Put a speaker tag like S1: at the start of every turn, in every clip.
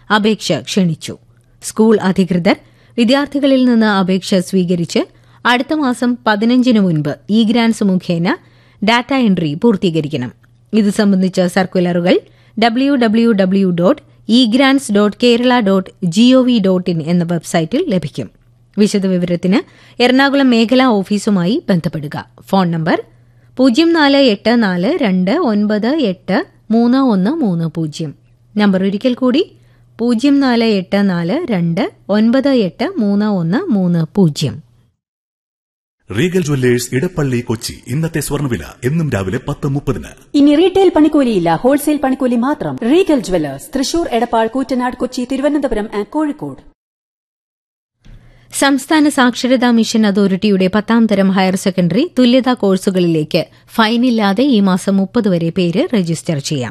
S1: അപേക്ഷ ക്ഷണിച്ചു സ്കൂൾ അധികൃതർ വിദ്യാർത്ഥികളിൽ നിന്ന് അപേക്ഷ സ്വീകരിച്ച് അടുത്ത മാസം പതിനഞ്ചിന് മുൻപ് ഇ ഗ്രാൻസ് മുഖേന ഡാറ്റ എൻട്രി പൂർത്തീകരിക്കണം ഇത് സംബന്ധിച്ച സർക്കുലറുകൾ W W W dot E grants dot Kerala dot G O V dot in എന്ന വെബ്സൈറ്റിൽ ലഭിക്കും വിശദവിവരത്തിന് എറണാകുളം മേഖലാ ഓഫീസുമായി ബന്ധപ്പെടുക ഫോൺ നമ്പർ പൂജ്യം നാല് എട്ട് നാല് രണ്ട് ഒൻപത് എട്ട് മൂന്ന് ഒന്ന് മൂന്ന് പൂജ്യം നമ്പർ ഒരിക്കൽ കൂടി പൂജ്യം നാല് എട്ട് നാല് രണ്ട് ഒൻപത് എട്ട് മൂന്ന് ഒന്ന് മൂന്ന് പൂജ്യം
S2: റീഗൽ ജ്വല്ലേഴ്സ് ഇടപ്പള്ളി കൊച്ചി ഇന്നത്തെ സ്വർണ്ണവില എന്നും രാവിലെ പത്ത് മുപ്പതിന്
S3: ഇനി റീറ്റെയിൽ പണിക്കൂലിയില്ല ഹോൾസെയിൽ പണിക്കൂലി മാത്രം Regal jewellers Thrissur Edappal Koottanad Kochi Thiruvananthapuram and Kozhikode
S1: സംസ്ഥാന സാക്ഷരതാ മിഷൻ അതോറിറ്റിയുടെ പത്താം തരം ഹയർ സെക്കൻഡറി തുല്യതാ കോഴ്സുകളിലേക്ക് ഫൈനില്ലാതെ ഈ മാസം മുപ്പത് വരെ പേര് രജിസ്റ്റർ ചെയ്യാം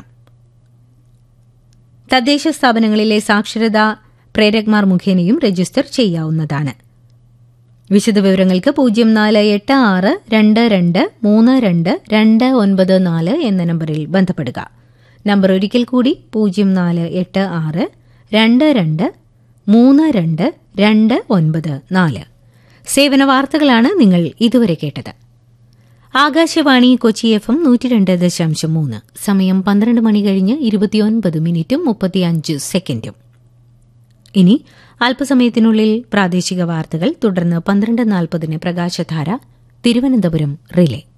S1: തദ്ദേശ സ്ഥാപനങ്ങളിലെ സാക്ഷരതാ പ്രേരക്മാർ മുഖേനയും രജിസ്റ്റർ ചെയ്യാവുന്നതാണ് വിശദവിവരങ്ങൾക്ക് പൂജ്യം നാല് എട്ട് ആറ് രണ്ട് രണ്ട് മൂന്ന് രണ്ട് രണ്ട് ഒൻപത് നാല് എന്ന നമ്പറിൽ ബന്ധപ്പെടുക നമ്പർ ഒരിക്കൽ കൂടി പൂജ്യം നാല് എട്ട് ആറ് രണ്ട് രണ്ട് മൂന്ന് രണ്ട് രണ്ട് ഒൻപത് നാല് സേവന വാർത്തകളാണ് നിങ്ങൾ ഇതുവരെ കേട്ടത് ആകാശവാണി കൊച്ചി എഫ് എം നൂറ്റി രണ്ട് ദശാംശം മൂന്ന് സമയം പന്ത്രണ്ട് മണി കഴിഞ്ഞ് ഇരുപത്തിയൊൻപത് മിനിറ്റും മുപ്പത്തിയഞ്ച് സെക്കൻഡും ഇനി അല്പസമയത്തിനുള്ളിൽ പ്രാദേശിക വാർത്തകൾ തുടർന്ന് പന്ത്രണ്ട് നാൽപ്പതിന് പ്രകാശധാര തിരുവനന്തപുരം റിലേ